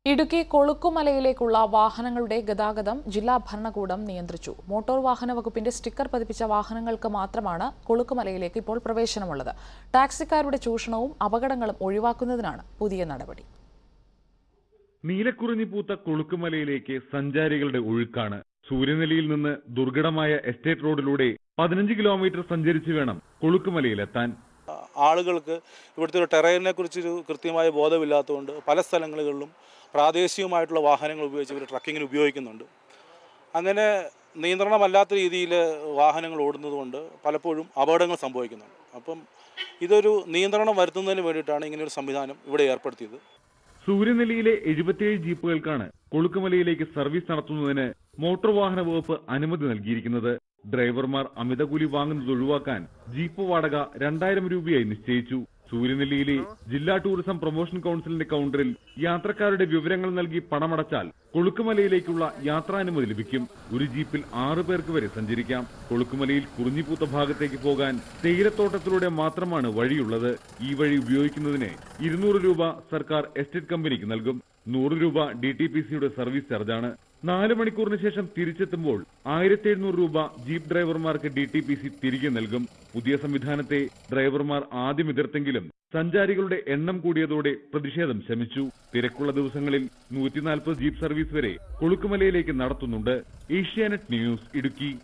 ഇടുക്കി കൊളുക്കുമലയിലേക്കുള്ള വാഹനങ്ങളുടെ ഗതാഗതം ജില്ലാ ഭരണകൂടം നിയന്ത്രിച്ചു മോട്ടോർ വാഹന വകുപ്പിന്റെ സ്റ്റിക്കർ പതിപ്പിച്ച വാഹനങ്ങൾക്ക് മാത്രമാണ് കൊളുക്കുമലയിലേക്ക് ഇപ്പോൾ പ്രവേശനമുള്ളത് ടാക്സിക്കാരുടെ ചൂഷണവും അപകടങ്ങളും ഒഴിവാക്കുന്നതിനാണ് പുതിയ നടപടി നീലക്കുറിഞ്ഞി പൂത്ത കൊളുക്കുമലയിലേക്ക് സഞ്ചാരികളുടെ ഒഴുക്കാണ് സൂര്യനെലിയിൽ നിന്ന് ദുർഘടമായ എസ്റ്റേറ്റ് റോഡിലൂടെ പതിനഞ്ച് കിലോമീറ്റർ സഞ്ചരിച്ചു വേണം കൊളുക്കുമലയിലെത്താൻ ആളുകൾക്ക് ഇവിടുത്തെ ഒരു ടെറൈനെ കുറിച്ചൊരു കൃത്യമായ ബോധമില്ലാത്തതുകൊണ്ട് പല സ്ഥലങ്ങളിലും പ്രാദേശികമായിട്ടുള്ള വാഹനങ്ങൾ ഉപയോഗിച്ച് ഇവർ ട്രക്കിങ്ങിന് ഉപയോഗിക്കുന്നുണ്ട് അങ്ങനെ നിയന്ത്രണമല്ലാത്ത രീതിയിൽ വാഹനങ്ങൾ ഓടുന്നതുകൊണ്ട് പലപ്പോഴും അപകടങ്ങൾ സംഭവിക്കുന്നുണ്ട് അപ്പം ഇതൊരു നിയന്ത്രണം വരുത്തുന്നതിന് വേണ്ടിയിട്ടാണ് ഇങ്ങനെയൊരു സംവിധാനം ഇവിടെ ഏർപ്പെടുത്തിയത് സൂര്യനെല്ലിയിലെ എഴുപത്തിയേഴ് ജീപ്പുകൾക്കാണ് കൊളുക്കുമലയിലേക്ക് സർവീസ് നടത്തുന്നതിന് മോട്ടോർ വാഹന വകുപ്പ് അനുമതി നൽകിയിരിക്കുന്നത് ഡ്രൈവർമാർ അമിതകൂലി വാങ്ങുന്നത് ഒഴിവാക്കാൻ ജീപ്പ് വാടക രണ്ടായിരം രൂപയായി നിശ്ചയിച്ചു സൂര്യനെല്ലിയിലെ ജില്ലാ ടൂറിസം പ്രൊമോഷൻ കൌൺസിലിന്റെ കൌണ്ടറിൽ യാത്രക്കാരുടെ വിവരങ്ങൾ നൽകി പണമടച്ചാൽ കൊളുക്കുമലയിലേക്കുള്ള യാത്രാനുമതി ലഭിക്കും ഒരു ജീപ്പിൽ ആറു പേർക്ക് വരെ സഞ്ചരിക്കാം കൊളുക്കുമലയിൽ കുറിഞ്ഞിപ്പൂത്ത ഭാഗത്തേക്ക് പോകാൻ തേയിലത്തോട്ടത്തിലൂടെ മാത്രമാണ് വഴിയുള്ളത് ഈ വഴി ഉപയോഗിക്കുന്നതിന് ഇരുന്നൂറ് രൂപ സർക്കാർ എസ്റ്റേറ്റ് കമ്പനിക്ക് നൽകും നൂറ് രൂപ ഡി ടി പി സിയുടെ സർവീസ് ചാർജാണ് നാല് മണിക്കൂറിന് ശേഷം തിരിച്ചെത്തുമ്പോൾ ആയിരത്തി എഴുന്നൂറ് രൂപ ജീപ്പ് ഡ്രൈവർമാർക്ക് ഡി ടി പി സി തിരികെ നൽകും പുതിയ സംവിധാനത്തെ ഡ്രൈവർമാർ ആദ്യം എതിർത്തെങ്കിലും സഞ്ചാരികളുടെ എണ്ണം കൂടിയതോടെ പ്രതിഷേധം ശമിച്ചു തിരക്കുള്ള ദിവസങ്ങളിൽ നൂറ്റിനാൽപ്പത് ജീപ്പ് സർവീസ് വരെ കൊളുക്കുമലയിലേക്ക് നടത്തുന്നുണ്ട് ഏഷ്യാനെറ്റ് ന്യൂസ് ഇടുക്കി